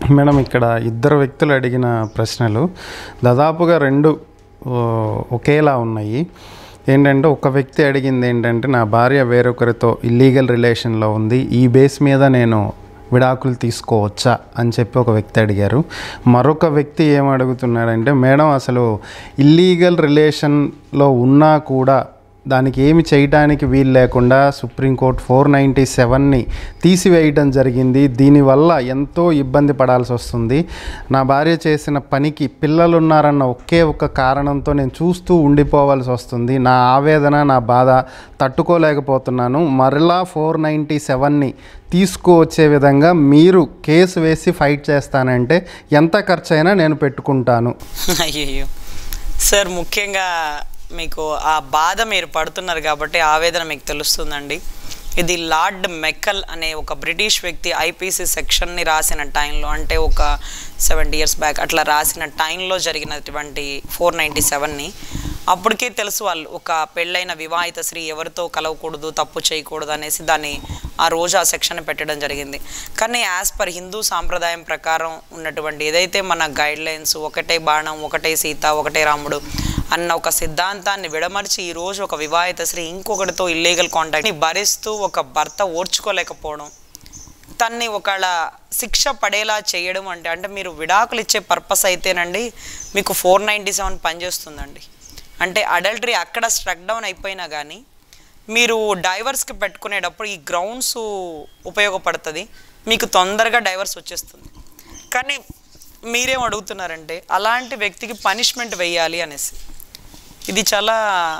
madam ఇక్కడ ఇద్దరు వ్యక్తులు అడిగిన ప్రశ్నలు దాదాపుగా రెండు ఓ, ఒకేలా ఉన్నాయి ఏంటంటే ఒక వ్యక్తి అడిగింది ఏంటంటే నా భార్య వేరొకరితో ఇల్లీగల్ రిలేషన్లో ఉంది ఈ బేస్ మీద నేను విడాకులు తీసుకోవచ్చా అని చెప్పి ఒక వ్యక్తి అడిగారు మరొక వ్యక్తి ఏం అడుగుతున్నాడంటే మేడం అసలు ఇల్లీగల్ రిలేషన్లో ఉన్నా కూడా దానికి ఏమి చేయడానికి వీలు లేకుండా సుప్రీంకోర్టు ఫోర్ నైంటీ సెవెన్ని తీసివేయడం జరిగింది దీనివల్ల ఎంతో ఇబ్బంది పడాల్సి వస్తుంది నా భార్య చేసిన పనికి పిల్లలు ఉన్నారన్న ఒకే ఒక కారణంతో నేను చూస్తూ ఉండిపోవాల్సి వస్తుంది నా ఆవేదన నా బాధ తట్టుకోలేకపోతున్నాను మరలా ఫోర్ నైంటీ సెవెన్ని తీసుకువచ్చే విధంగా మీరు కేసు వేసి ఫైట్ చేస్తానంటే ఎంత ఖర్చైనా నేను పెట్టుకుంటాను అయ్యయ్యో సార్ ముఖ్యంగా మీకు ఆ బాధ మీరు పడుతున్నారు కాబట్టి ఆవేదన మీకు తెలుస్తుందండి ఇది లార్డ్ మెక్కల్ అనే ఒక బ్రిటిష్ వ్యక్తి ఐపీసీ సెక్షన్ని రాసిన టైంలో అంటే ఒక సెవెంటీ ఇయర్స్ బ్యాక్ అట్లా రాసిన టైంలో జరిగినటువంటి ఫోర్ నైంటీ సెవెన్ని అప్పటికే తెలుసు వాళ్ళు ఒక పెళ్ళైన వివాహిత స్త్రీ ఎవరితో కలవకూడదు తప్పు చేయకూడదు అనేసి దాన్ని ఆ రోజు ఆ సెక్షన్ పెట్టడం జరిగింది కానీ యాజ్ పర్ హిందూ సాంప్రదాయం ప్రకారం ఉన్నటువంటి ఏదైతే మన గైడ్ లైన్స్ ఒకటే బాణం ఒకటే సీత ఒకటే రాముడు అన్న ఒక సిద్ధాంతాన్ని విడమర్చి ఈ రోజు ఒక వివాహిత స్త్రీ ఇంకొకటితో ఇల్లీగల్ కాంటాక్ట్ని భరిస్తూ ఒక భర్త ఓర్చుకోలేకపోవడం తన్ని ఒకళ్ళ శిక్ష పడేలా చేయడం అంటే అంటే మీరు విడాకులు ఇచ్చే పర్పస్ అయితేనండి మీకు ఫోర్ నైంటీ సెవెన్ పనిచేస్తుందండి అంటే అడల్టరీ అక్కడ స్ట్రక్ డౌన్ అయిపోయినా కానీ మీరు డైవర్స్కి పెట్టుకునేటప్పుడు ఈ గ్రౌండ్స్ ఉపయోగపడుతుంది మీకు తొందరగా డైవర్స్ వచ్చేస్తుంది కానీ మీరేం అడుగుతున్నారంటే అలాంటి వ్యక్తికి పనిష్మెంట్ వేయాలి అనేసి ఇది చాలా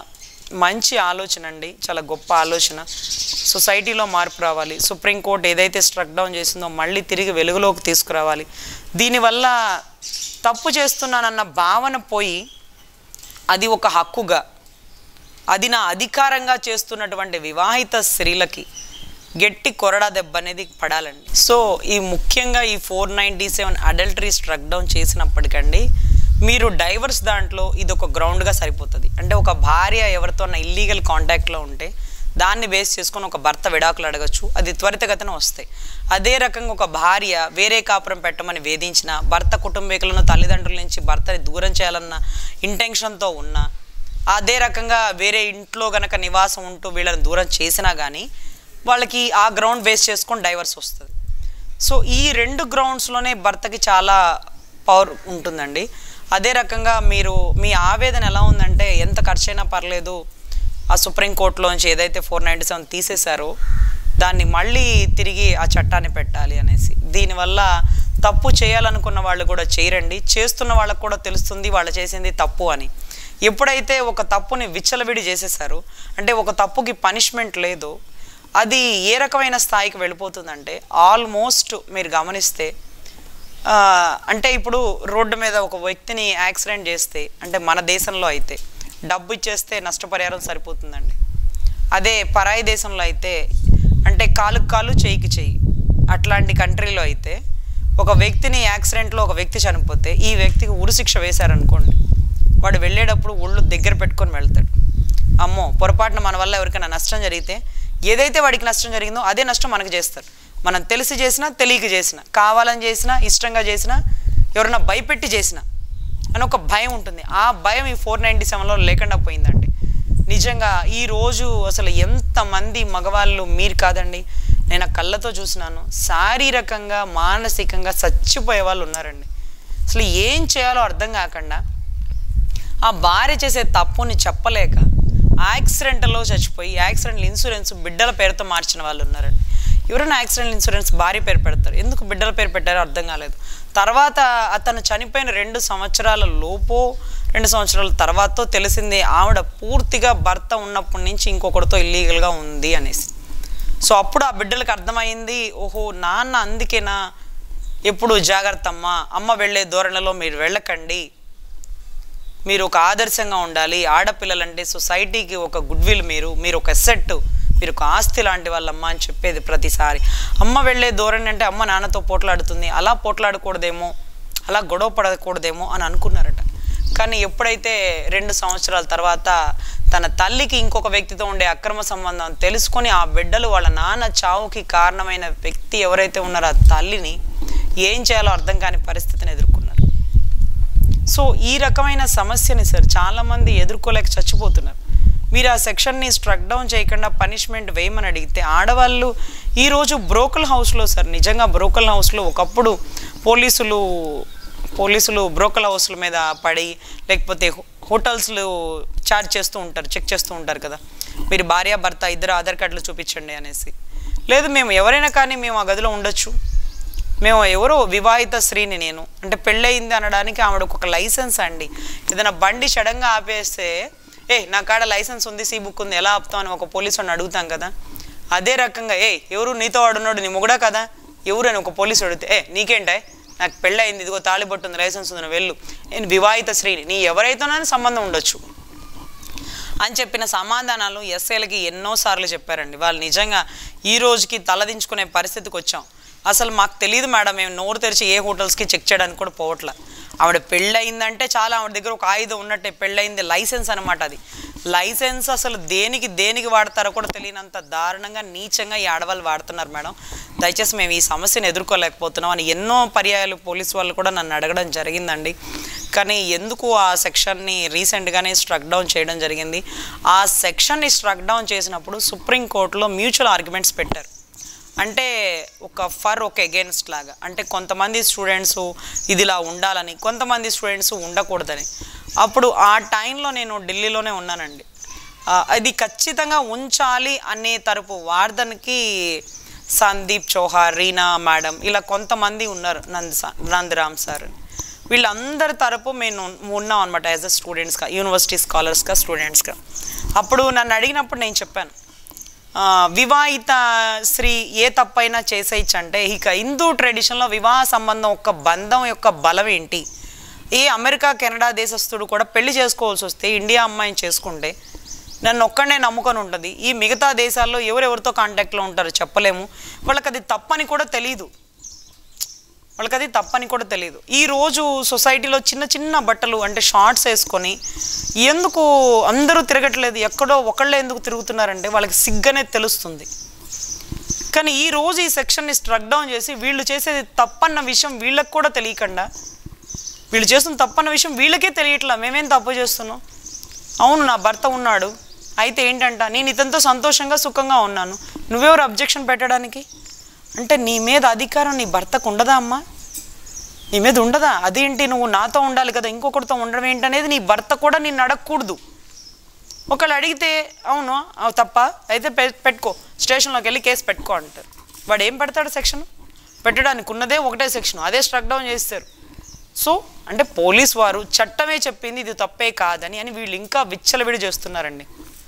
మంచి ఆలోచన అండి చాలా గొప్ప ఆలోచన సొసైటీలో మార్పు రావాలి సుప్రీంకోర్టు ఏదైతే స్ట్రక్ డౌన్ చేసిందో మళ్ళీ తిరిగి వెలుగులోకి తీసుకురావాలి దీనివల్ల తప్పు చేస్తున్నానన్న భావన పోయి అది ఒక హక్కుగా అది నా అధికారంగా చేస్తున్నటువంటి వివాహిత స్త్రీలకి గట్టి కొరడా దెబ్బ అనేది పడాలండి సో ఈ ముఖ్యంగా ఈ four ninety seven adultery struck down చేసినప్పటికండి మీరు డైవర్స్ దాంట్లో ఇది ఒక గ్రౌండ్గా సరిపోతుంది అంటే ఒక భార్య ఎవరితో ఇల్లీగల్ కాంటాక్ట్లో ఉంటే దాన్ని బేస్ చేసుకొని ఒక భర్త విడాకులు అడగచ్చు అది త్వరితగతిన వస్తాయి అదే రకంగా ఒక భార్య వేరే కాపురం పెట్టమని వేధించిన భర్త కుటుంబీకులను తల్లిదండ్రుల నుంచి భర్తని దూరం చేయాలన్న ఇంటెన్షన్తో ఉన్నా అదే రకంగా వేరే ఇంట్లో గనక నివాసం ఉంటూ వీళ్ళని దూరం చేసినా కానీ వాళ్ళకి ఆ గ్రౌండ్ బేస్ చేసుకొని డైవర్స్ వస్తుంది సో ఈ రెండు గ్రౌండ్స్లోనే భర్తకి చాలా పవర్ ఉంటుందండి అదే రకంగా మీరు మీ ఆవేదన ఎలా ఉందంటే ఎంత ఖర్చైనా పర్లేదు ఆ సుప్రీంకోర్టులోంచి ఏదైతే ఫోర్ నైంటీ సెవెన్ తీసేశారో దాన్ని మళ్ళీ తిరిగి ఆ చట్టాన్ని పెట్టాలి అనేసి దీనివల్ల తప్పు చేయాలనుకున్న వాళ్ళు కూడా చేయరండి చేస్తున్న వాళ్ళకు కూడా తెలుస్తుంది వాళ్ళు చేసింది తప్పు అని ఎప్పుడైతే ఒక తప్పుని విచ్చలవిడి చేసేసారో అంటే ఒక తప్పుకి పనిష్మెంట్ లేదో అది ఏ రకమైన స్థాయికి వెళ్ళిపోతుందంటే ఆల్మోస్ట్ మీరు గమనిస్తే ఆ, అంటే ఇప్పుడు రోడ్డు మీద ఒక వ్యక్తిని యాక్సిడెంట్ చేస్తే అంటే మన దేశంలో అయితే డబ్బు ఇచ్చేస్తే నష్టపరిహారం సరిపోతుందండి అదే పరాయి దేశంలో అయితే అంటే కాలుకు కాలు చేయికి చేయి అట్లాంటి కంట్రీలో అయితే ఒక వ్యక్తిని యాక్సిడెంట్లో ఒక వ్యక్తి చనిపోతే ఈ వ్యక్తికి ఉరిశిక్ష వేశారనుకోండి వాడు వెళ్ళేటప్పుడు ఒళ్ళు దగ్గర పెట్టుకొని వెళ్తాడు అమ్మో పొరపాటున మన వల్ల ఎవరికైనా నష్టం జరిగితే ఏదైతే వాడికి నష్టం జరిగిందో అదే నష్టం మనకు చేస్తారు మనం తెలిసి చేసినా తెలియక చేసినా కావాలని చేసినా ఇష్టంగా చేసినా ఎవరైనా భయపెట్టి చేసినా అని ఒక భయం ఉంటుంది ఆ భయం ఈ ఫోర్ నైంటీ సెవెన్లో లేకుండా పోయిందండి నిజంగా ఈ రోజు అసలు ఎంతమంది మగవాళ్ళు మీరు కాదండి నేను ఆ కళ్ళతో చూసినాను శారీరకంగా మానసికంగా చచ్చిపోయే వాళ్ళు ఉన్నారండి అసలు ఏం చేయాలో అర్థం కాకుండా ఆ భార్య చేసే తప్పుని చెప్పలేక యాక్సిడెంట్లో చచ్చిపోయి యాక్సిడెంట్ ఇన్సూరెన్స్ బిడ్డల పేరుతో మార్చిన వాళ్ళు ఉన్నారండి ఎవరైనా యాక్సిడెంట్ ఇన్సూరెన్స్ భార్య పేరు పెడతారు ఎందుకు బిడ్డల పేరు పెట్టారో అర్థం కాలేదు తర్వాత అతను చనిపోయిన రెండు సంవత్సరాల లోపు రెండు సంవత్సరాల తర్వాత తెలిసింది ఆవిడ పూర్తిగా భర్త ఉన్నప్పటి నుంచి ఇంకొకరితో ఇల్లీగల్గా ఉంది అనేసి సో అప్పుడు ఆ బిడ్డలకు అర్థమైంది ఓహో నాన్న అందుకేనా ఎప్పుడు జాగ్రత్త అమ్మ అమ్మ వెళ్ళే ధోరణిలో మీరు వెళ్ళకండి మీరు ఒక ఆదర్శంగా ఉండాలి ఆడపిల్లలంటే సొసైటీకి ఒక గుడ్ విల్ మీరు మీరు ఒక ఎసెట్ మీరు ఒక ఆస్తి లాంటి వాళ్ళమ్మ అని చెప్పేది ప్రతిసారి అమ్మ వెళ్ళే ధోరణి అంటే అమ్మ నాన్నతో పోట్లాడుతుంది అలా పోట్లాడకూడదేమో అలా గొడవ పడకూడదేమో అని అనుకున్నారట కానీ ఎప్పుడైతే రెండు సంవత్సరాల తర్వాత తన తల్లికి ఇంకొక వ్యక్తితో ఉండే అక్రమ సంబంధం తెలుసుకొని ఆ బిడ్డలు వాళ్ళ నాన్న చావుకి కారణమైన వ్యక్తి ఎవరైతే ఉన్నారో ఆ తల్లిని ఏం చేయాలో అర్థం కాని పరిస్థితిని ఎదుర్కొన్నారు సో ఈ రకమైన సమస్యని సార్ చాలామంది ఎదుర్కోలేక చచ్చిపోతున్నారు మీరు ఆ సెక్షన్ని స్ట్రక్ డౌన్ చేయకుండా పనిష్మెంట్ వేయమని అడిగితే ఆడవాళ్ళు ఈరోజు బ్రోకల్ హౌస్లో సార్ నిజంగా బ్రోకల్ హౌస్లో ఒకప్పుడు పోలీసులు పోలీసులు బ్రోకల్ హౌస్ల మీద పడి లేకపోతే హో- హోటల్స్లు చార్జ్ చేస్తూ ఉంటారు చెక్ చేస్తూ ఉంటారు కదా మీరు భార్య భర్త ఇద్దరు ఆధార్ కార్డులు చూపించండి అనేసి లేదు మేము ఎవరైనా కానీ మేము ఆ గదిలో ఉండొచ్చు మేము ఎవరో వివాహిత స్త్రీని నేను అంటే పెళ్ళయింది అనడానికి ఆవిడకు ఒక లైసెన్స్ అండి ఏదైనా బండి సడన్గా ఆపేస్తే ఏ నా కాడ లైసెన్స్ ఉంది సీ బుక్ ఉంది ఎలా ఆపుతాం అని ఒక పోలీసు వాడిని అడుగుతాం కదా అదే రకంగా ఏ ఎవరు నీతో వాడున్నాడు నీ మొగుడా కదా ఎవరు అని ఒక పోలీసు అడిగితే ఏ నీకేంటే నాకు పెళ్ళయింది ఇదిగో తాళిబొట్టు ఉంది లైసెన్స్ ఉంది నువ్వు వెళ్ళు నేను వివాహిత స్త్రీని నీ ఎవరైతేనని సంబంధం ఉండొచ్చు అని చెప్పిన సమాధానాలు ఎస్ఏలకి ఎన్నోసార్లు చెప్పారండి వాళ్ళు నిజంగా ఈ రోజుకి తలదించుకునే పరిస్థితికి వచ్చాం అసలు మాకు తెలియదు మేడం మేము నోరు తెరిచి ఏ హోటల్స్కి చెక్ చేయడానికి కూడా పోవట్లే ఆవిడ పెళ్ళయిందంటే చాలా ఆవిడ దగ్గర ఒక ఆయుధం ఉన్నట్టే పెళ్ళయింది లైసెన్స్ అనమాట అది లైసెన్స్ అసలు దేనికి దేనికి వాడతారో కూడా తెలియనంత దారుణంగా నీచంగా ఈ ఆడవాళ్ళు వాడుతున్నారు మేడం దయచేసి మేము ఈ సమస్యను ఎదుర్కోలేకపోతున్నాం అని ఎన్నో పర్యాయాలు పోలీసు వాళ్ళు కూడా నన్ను అడగడం జరిగిందండి కానీ ఎందుకు ఆ సెక్షన్ని రీసెంట్గానే స్ట్రక్ డౌన్ చేయడం జరిగింది ఆ సెక్షన్ని స్ట్రక్ డౌన్ చేసినప్పుడు సుప్రీంకోర్టులో మ్యూచువల్ ఆర్గ్యుమెంట్స్ పెట్టారు అంటే ఒక ఫర్ ఒక అగేన్స్ట్ లాగా అంటే కొంతమంది స్టూడెంట్స్ ఇదిలా ఉండాలని కొంతమంది స్టూడెంట్స్ ఉండకూడదని అప్పుడు ఆ టైంలో నేను ఢిల్లీలోనే ఉన్నానండి ఆ, అది ఖచ్చితంగా ఉంచాలి అనే తరపు వార్డన్కి సందీప్ చౌహార్ రీనా మేడం ఇలా కొంతమంది ఉన్నారు నంద్ సా- నందరామ్ సార్ వీళ్ళందరి తరపు మేము ఉన్నాం అనమాట యాజ్ అ స్టూడెంట్స్గా యూనివర్సిటీ స్కాలర్స్గా స్టూడెంట్స్గా అప్పుడు నన్ను అడిగినప్పుడు నేను చెప్పాను ఆ, వివాహిత స్త్రీ ఏ తప్పైనా చేసేయచ్చు అంటే ఇక హిందూ ట్రెడిషన్లో వివాహ సంబంధం యొక్క బంధం యొక్క బలం ఏంటి ఏ అమెరికా కెనడా దేశస్థుడు కూడా పెళ్లి చేసుకోవాల్సి వస్తే ఇండియా అమ్మాయిని చేసుకుంటే నన్ను ఒక్కడే నమ్ముకొని ఉంటుంది ఈ మిగతా దేశాల్లో ఎవరెవరితో కాంటాక్ట్లో ఉంటారో చెప్పలేము వాళ్ళకి అది తప్పని కూడా తెలియదు వాళ్ళకి అది తప్పని కూడా తెలియదు ఈ రోజు సొసైటీలో చిన్న చిన్న బట్టలు అంటే షార్ట్స్ వేసుకొని ఎందుకు అందరూ తిరగట్లేదు ఎక్కడో ఒకళ్ళే ఎందుకు తిరుగుతున్నారంటే వాళ్ళకి సిగ్గనే తెలుస్తుంది కానీ ఈ రోజు ఈ సెక్షన్ని స్ట్రక్ డౌన్ చేసి వీళ్ళు చేసేది తప్పన్న విషయం వీళ్ళకి కూడా తెలియకుండా వీళ్ళు చేస్తున్న తప్పన్న విషయం వీళ్ళకే తెలియట్లా మేమేం తప్పు చేస్తున్నాం అవును నా భర్త ఉన్నాడు అయితే ఏంటంట నేను ఇతనితో సంతోషంగా సుఖంగా ఉన్నాను నువ్వెవరు అబ్జెక్షన్ పెట్టడానికి అంటే నీ మీద అధికారం నీ భర్తకు ఉండదా అమ్మా నీ మీద ఉండదా అదేంటి నువ్వు నాతో ఉండాలి కదా ఇంకొకరితో ఉండడం ఏంటనేది నీ భర్త కూడా నిన్ను అడగకూడదు ఒకళ్ళు అడిగితే అవును అవు తప్ప అయితే పె- పెట్టుకో స్టేషన్లోకి వెళ్ళి కేసు పెట్టుకో అంటారు వాడు ఏం పెడతాడు సెక్షన్ పెట్టడానికి ఉన్నదే ఒకటే సెక్షన్ అదే స్ట్రక్ డౌన్ చేస్తారు సో అంటే పోలీస్ వారు చట్టమే చెప్పింది ఇది తప్పే కాదని అని వీళ్ళు ఇంకా విచ్చలవిడి చేస్తున్నారండి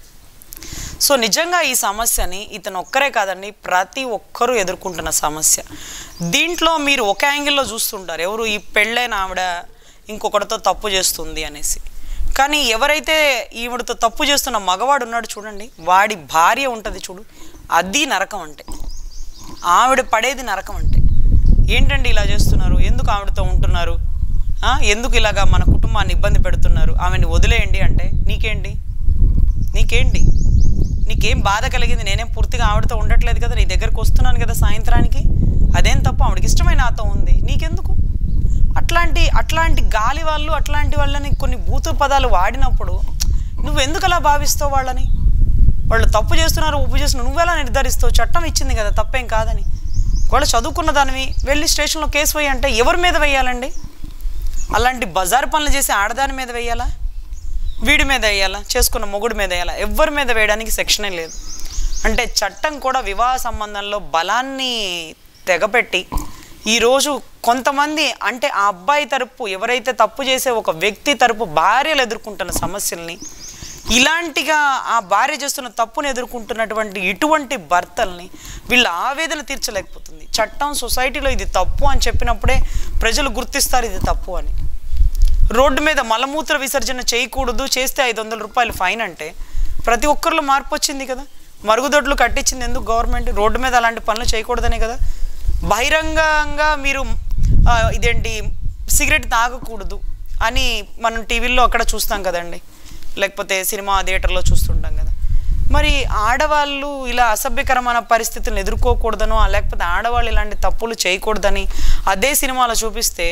సో నిజంగా ఈ సమస్యని ఇతను ఒక్కరే కాదండి ప్రతి ఒక్కరూ ఎదుర్కొంటున్న సమస్య దీంట్లో మీరు ఒక యాంగిల్లో చూస్తుంటారు ఎవరు ఈ పెళ్ళైన ఆవిడ ఇంకొకటితో తప్పు చేస్తుంది అనేసి కానీ ఎవరైతే ఈవిడతో తప్పు చేస్తున్న మగవాడు ఉన్నాడు చూడండి వాడి భార్య ఉంటుంది చూడు అది నరకం అంటే ఆవిడ పడేది నరకం అంటే ఏంటండి ఇలా చేస్తున్నారు ఎందుకు ఆవిడతో ఉంటున్నారు ఆ, ఎందుకు ఇలాగా మన కుటుంబాన్ని ఇబ్బంది పెడుతున్నారు ఆమెని వదిలేయండి అంటే నీకేంటి నీకేంటి నీకేం బాధ కలిగింది నేనేం పూర్తిగా ఆవిడతో ఉండట్లేదు కదా నీ దగ్గరకు వస్తున్నాను కదా సాయంత్రానికి అదేం తప్ప ఆవిడకి ఇష్టమైన నాతో ఉంది నీకెందుకు అట్లాంటి అట్లాంటి గాలి వాళ్ళు అట్లాంటి వాళ్ళని కొన్ని భూత పదాలు వాడినప్పుడు నువ్వు ఎందుకు అలా భావిస్తావు వాళ్ళని వాళ్ళు తప్పు చేస్తున్నారు ఉప్పు చేస్తున్నారు నువ్వెలా నిర్ధారిస్తావు చట్టం ఇచ్చింది కదా తప్పేం కాదని వాళ్ళు చదువుకున్న దానివి వెళ్ళి స్టేషన్లో కేసు వేయి అంటే ఎవరి మీద వేయాలండి అలాంటి బజార్ పనులు చేసి ఆడదాని మీద వేయాలా వీడి మీద వేయాలా చేసుకున్న మొగుడు మీద వేయాలా ఎవరి మీద వేయడానికి సెక్షనే లేదు అంటే చట్టం కూడా వివాహ సంబంధంలో బలాన్ని తెగపెట్టి ఈరోజు కొంతమంది అంటే ఆ అబ్బాయి తరపు ఎవరైతే తప్పు చేసే ఒక వ్యక్తి తరపు భార్యలు ఎదుర్కొంటున్న సమస్యల్ని ఇలాంటిగా ఆ భార్య చేస్తున్న తప్పును ఎదుర్కొంటున్నటువంటి ఇటువంటి భర్తల్ని వీళ్ళ ఆవేదన తీర్చలేకపోతుంది చట్టం సొసైటీలో ఇది తప్పు అని చెప్పినప్పుడే ప్రజలు గుర్తిస్తారు ఇది తప్పు అని రోడ్డు మీద మలమూత్ర విసర్జన చేయకూడదు చేస్తే ఐదు వందల రూపాయలు ఫైన్ అంటే ప్రతి ఒక్కరిలో మార్పు వచ్చింది కదా మరుగుదొడ్లు కట్టించింది ఎందుకు గవర్నమెంట్ రోడ్డు మీద అలాంటి పనులు చేయకూడదనే కదా బహిరంగంగా మీరు ఆ, ఇదేంటి సిగరెట్ తాగకూడదు అని మనం టీవీల్లో అక్కడ చూస్తాం కదండి లేకపోతే సినిమా థియేటర్లో చూస్తుంటాం కదా మరి ఆడవాళ్ళు ఇలా అసభ్యకరమైన పరిస్థితులను ఎదుర్కోకూడదనో లేకపోతే ఆడవాళ్ళు ఇలాంటి తప్పులు చేయకూడదని అదే సినిమాలో చూపిస్తే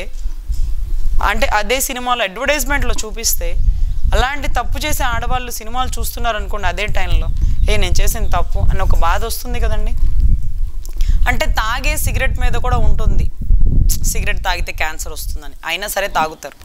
అంటే అదే సినిమాలో అడ్వర్టైజ్మెంట్లో చూపిస్తే అలాంటి తప్పు చేసే ఆడవాళ్ళు సినిమాలు చూస్తున్నారు అనుకోండి అదే టైంలో ఏ నేను చేసిన తప్పు అని ఒక బాధ వస్తుంది కదండి అంటే తాగే సిగరెట్ మీద కూడా ఉంటుంది సిగరెట్ తాగితే క్యాన్సర్ వస్తుందని అయినా సరే తాగుతారు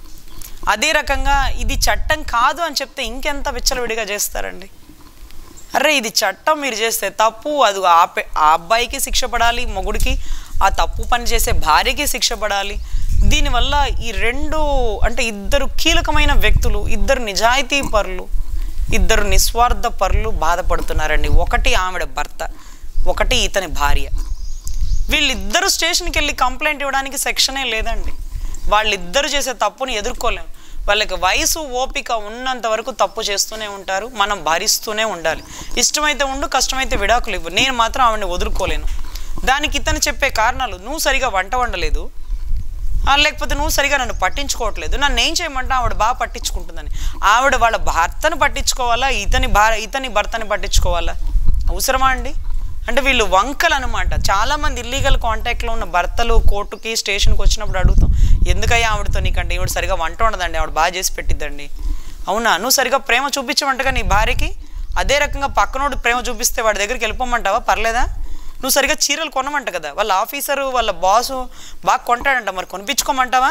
అదే రకంగా ఇది చట్టం కాదు అని చెప్తే ఇంకెంత విచ్చలవిడిగా చేస్తారండి అరే ఇది చట్టం మీరు చేస్తే తప్పు అది ఆ పె- ఆ అబ్బాయికి శిక్ష పడాలి మొగుడికి ఆ తప్పు పని చేసే భార్యకి శిక్ష పడాలి దీనివల్ల ఈ రెండు అంటే ఇద్దరు కీలకమైన వ్యక్తులు ఇద్దరు నిజాయితీ పరులు ఇద్దరు నిస్వార్థ పరులు బాధపడుతున్నారండి ఒకటి ఆవిడ భర్త ఒకటి ఇతని భార్య వీళ్ళిద్దరు స్టేషన్కి వెళ్ళి కంప్లైంట్ ఇవ్వడానికి సెక్షనే లేదండి వాళ్ళిద్దరు చేసే తప్పుని ఎదుర్కోలేం వాళ్ళకి వయసు ఓపిక ఉన్నంత వరకు తప్పు చేస్తూనే ఉంటారు మనం భరిస్తూనే ఉండాలి ఇష్టమైతే ఉండు కష్టమైతే విడాకులు ఇవ్వు నేను మాత్రం ఆవిడని వదులుకోలేను దానికి ఇతను చెప్పే కారణాలు నువ్వు సరిగా వంట వండలేదు ఆ, లేకపోతే నువ్వు సరిగా నన్ను పట్టించుకోవట్లేదు నన్ను ఏం చేయమంటే ఆవిడ బాగా పట్టించుకుంటుందని ఆవిడ వాళ్ళ భర్తను పట్టించుకోవాలా ఇతని భార్య ఇతని భర్తని పట్టించుకోవాలా అవసరమా అండి అంటే వీళ్ళు వంకలు అనమాట చాలామంది ఇల్లీగల్ కాంటాక్ట్లో ఉన్న భర్తలు కోర్టుకి స్టేషన్కి వచ్చినప్పుడు అడుగుతాం ఎందుకయ్యా ఆవిడతో నీకంటే ఈవిడ సరిగా వంట ఉండదండి ఆవిడ బాగా చేసి పెట్టిద్దండి అవునా నువ్వు సరిగా ప్రేమ చూపించమంటగా నీ భార్యకి అదే రకంగా పక్కనోడు ప్రేమ చూపిస్తే వాడి దగ్గరికి వెళ్ళిపోమంటావా పర్లేదా నువ్వు సరిగా చీరలు కొనమంట కదా వాళ్ళ ఆఫీసరు వాళ్ళ బాసు బాగా కొంటాడంట మరి కొనిపించుకోమంటావా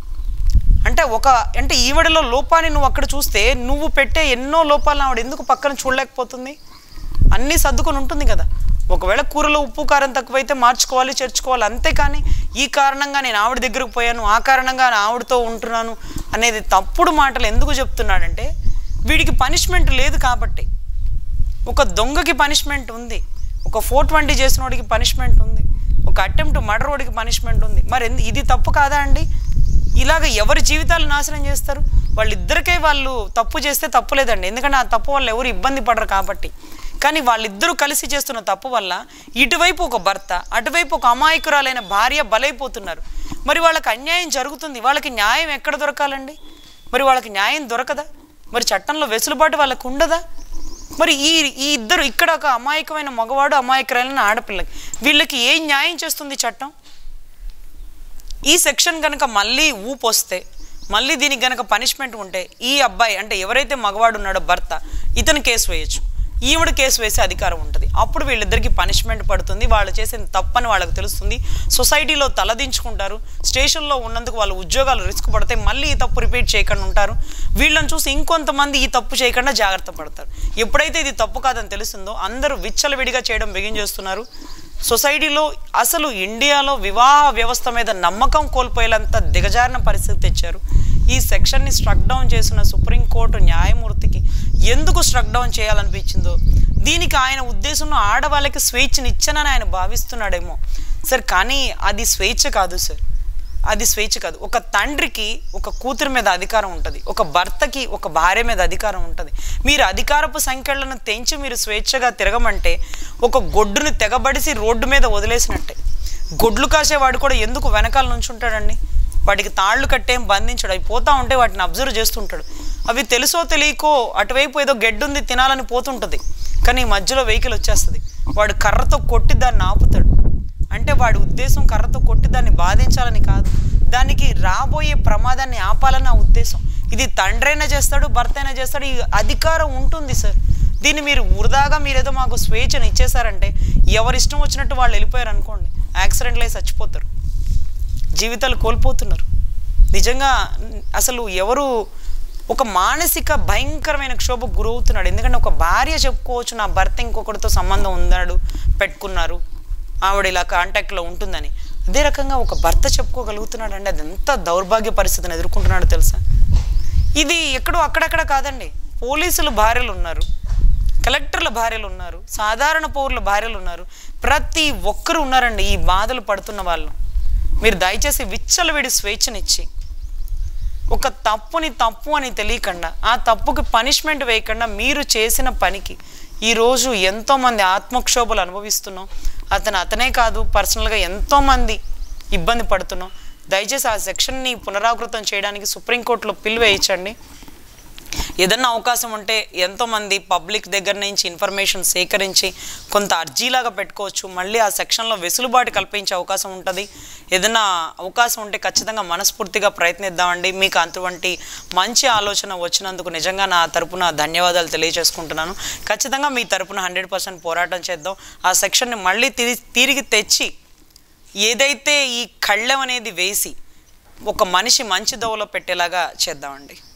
అంటే ఒక అంటే ఈవిడలో లోపాన్ని నువ్వు అక్కడ చూస్తే నువ్వు పెట్టే ఎన్నో లోపాలను ఆవిడ ఎందుకు పక్కన చూడలేకపోతుంది అన్నీ సర్దుకొని ఉంటుంది కదా ఒకవేళ కూరలో ఉప్పు కారం తక్కువైతే మార్చుకోవాలి చేర్చుకోవాలి అంతేకాని ఈ కారణంగా నేను ఆవిడ దగ్గరకు పోయాను ఆ కారణంగా నా ఆవిడతో ఉంటున్నాను అనేది తప్పుడు మాటలు ఎందుకు చెప్తున్నాడంటే వీడికి పనిష్మెంట్ లేదు కాబట్టి ఒక దొంగకి పనిష్మెంట్ ఉంది ఒక ఫోర్ ట్వంటీ చేసిన వాడికి పనిష్మెంట్ ఉంది ఒక అటెంప్ట్ మర్డర్ వాడికి పనిష్మెంట్ ఉంది మరి ఎందు- ఇది తప్పు కాదా అండి ఇలాగ ఎవరి జీవితాలు నాశనం చేస్తారు వాళ్ళిద్దరికే వాళ్ళు తప్పు చేస్తే తప్పు లేదండి ఎందుకంటే ఆ తప్పు వల్ల ఎవరు ఇబ్బంది పడరు కాబట్టి కానీ వాళ్ళిద్దరూ కలిసి చేస్తున్న తప్పు వల్ల ఇటువైపు ఒక భర్త అటువైపు ఒక అమాయకురాలైన భార్య బలైపోతున్నారు మరి వాళ్ళకి అన్యాయం జరుగుతుంది వాళ్ళకి న్యాయం ఎక్కడ దొరకాలండి మరి వాళ్ళకి న్యాయం దొరకదా మరి చట్టంలో వెసులుబాటు వాళ్ళకు ఉండదా మరి ఈ ఈ ఇద్దరు ఇక్కడ ఒక అమాయకమైన మగవాడు అమాయకురాలైన ఆడపిల్లకి వీళ్ళకి ఏ న్యాయం చేస్తుంది చట్టం ఈ సెక్షన్ కనుక మళ్ళీ ఊపు వస్తే మళ్ళీ దీనికి కనుక పనిష్మెంట్ ఉంటే ఈ అబ్బాయి అంటే ఎవరైతే మగవాడు ఉన్నాడో భర్త ఇతను కేసు వేయచ్చు ఈవిడ కేసు వేసే అధికారం ఉంటుంది అప్పుడు వీళ్ళిద్దరికి పనిష్మెంట్ పడుతుంది వాళ్ళు చేసిన తప్పని వాళ్ళకి తెలుస్తుంది సొసైటీలో తలదించుకుంటారు స్టేషన్లో ఉన్నందుకు వాళ్ళ ఉద్యోగాలు రిస్క్ పడితే మళ్ళీ ఈ తప్పు రిపీట్ చేయకుండా ఉంటారు వీళ్ళని చూసి ఇంకొంతమంది ఈ తప్పు చేయకుండా జాగ్రత్త పడతారు ఎప్పుడైతే ఇది తప్పు కాదని తెలుస్తుందో అందరూ విచ్చలవిడిగా చేయడం బిగిన్ చేస్తున్నారు సొసైటీలో అసలు ఇండియాలో వివాహ వ్యవస్థ మీద నమ్మకం కోల్పోయేంత దిగజారిన పరిస్థితి తెచ్చారు ఈ సెక్షన్ని స్ట్రక్ డౌన్ చేసిన సుప్రీంకోర్టు న్యాయమూర్తికి ఎందుకు స్ట్రక్ డౌన్ చేయాలనిపించిందో దీనికి ఆయన ఉద్దేశంలో ఆడవాళ్ళకి స్వేచ్ఛనిచ్చనని ఆయన భావిస్తున్నాడేమో సార్ కానీ అది స్వేచ్ఛ కాదు సార్ అది స్వేచ్ఛ కాదు ఒక తండ్రికి ఒక కూతురు మీద అధికారం ఉంటుంది ఒక భర్తకి ఒక భార్య మీద అధికారం ఉంటుంది మీరు అధికారపు సంఖ్యలను తెంచి మీరు స్వేచ్ఛగా తిరగమంటే ఒక గొడ్డుని తెగబడిసి రోడ్డు మీద వదిలేసినట్టే గొడ్లు కాసేవాడు కూడా ఎందుకు వెనకాల నుంచి ఉంటాడండి వాటికి తాళ్ళు కట్టేం బంధించడు అవి పోతా ఉంటే వాటిని అబ్జర్వ్ చేస్తుంటాడు అవి తెలుసో తెలియకో అటువైపు ఏదో గెడ్డుంది తినాలని పోతుంటుంది కానీ ఈ మధ్యలో వెహికల్ వచ్చేస్తుంది వాడు కర్రతో కొట్టి దాన్ని ఆపుతాడు అంటే వాడి ఉద్దేశం కర్రతో కొట్టి దాన్ని బాధించాలని కాదు దానికి రాబోయే ప్రమాదాన్ని ఆపాలని ఆ ఉద్దేశం ఇది తండ్రైనా చేస్తాడు భర్త అయినా చేస్తాడు ఈ అధికారం ఉంటుంది సార్ దీన్ని మీరు వృధాగా మీరేదో మాకు స్వేచ్ఛను ఇచ్చేసారంటే ఎవరి ఇష్టం వచ్చినట్టు వాళ్ళు వెళ్ళిపోయారు అనుకోండి యాక్సిడెంట్లు అయి చచ్చిపోతారు జీవితాలు కోల్పోతున్నారు నిజంగా అసలు ఎవరు ఒక మానసిక భయంకరమైన క్షోభకు గురవుతున్నాడు ఎందుకంటే ఒక భార్య చెప్పుకోవచ్చు నా భర్త ఇంకొకరితో సంబంధం ఉన్నాడు పెట్టుకున్నారు ఆవిడ ఇలా కాంటాక్ట్లో ఉంటుందని అదే రకంగా ఒక భర్త చెప్పుకోగలుగుతున్నాడు అండి అది ఎంత దౌర్భాగ్య పరిస్థితిని ఎదుర్కొంటున్నాడో తెలుసా ఇది ఎక్కడో అక్కడక్కడ కాదండి పోలీసుల భార్యలు ఉన్నారు కలెక్టర్ల భార్యలు ఉన్నారు సాధారణ పౌరుల భార్యలు ఉన్నారు ప్రతి ఒక్కరు ఉన్నారండి ఈ బాధలు పడుతున్న వాళ్ళు మీరు దయచేసి విచ్చలవిడి స్వేచ్ఛనిచ్చి ఒక తప్పుని తప్పు అని తెలియకుండా ఆ తప్పుకి పనిష్మెంట్ వేయకుండా మీరు చేసిన పనికి ఈరోజు ఎంతోమంది ఆత్మక్షోభలు అనుభవిస్తున్నాం అతను అతనే కాదు పర్సనల్గా ఎంతోమంది ఇబ్బంది పడుతున్నాం దయచేసి ఆ సెక్షన్ని పునరావృతం చేయడానికి సుప్రీంకోర్టులో పిల్ వేయించండి ఏదన్నా అవకాశం ఉంటే ఎంతోమంది పబ్లిక్ దగ్గర నుంచి ఇన్ఫర్మేషన్ సేకరించి కొంత అర్జీలాగా పెట్టుకోవచ్చు మళ్ళీ ఆ సెక్షన్లో వెసులుబాటు కల్పించే అవకాశం ఉంటుంది ఏదైనా అవకాశం ఉంటే ఖచ్చితంగా మనస్ఫూర్తిగా ప్రయత్నిద్దామండి మీకు అటువంటి మంచి ఆలోచన వచ్చినందుకు నిజంగా నా తరపున ధన్యవాదాలు తెలియజేసుకుంటున్నాను ఖచ్చితంగా మీ తరపున హండ్రెడ్ పర్సెంట్ పోరాటం చేద్దాం ఆ సెక్షన్ని మళ్ళీ తిరిగి తిరిగి తెచ్చి ఏదైతే ఈ కళ్ళెం అనేది వేసి ఒక మనిషి మంచి దోవలో పెట్టేలాగా చేద్దామండి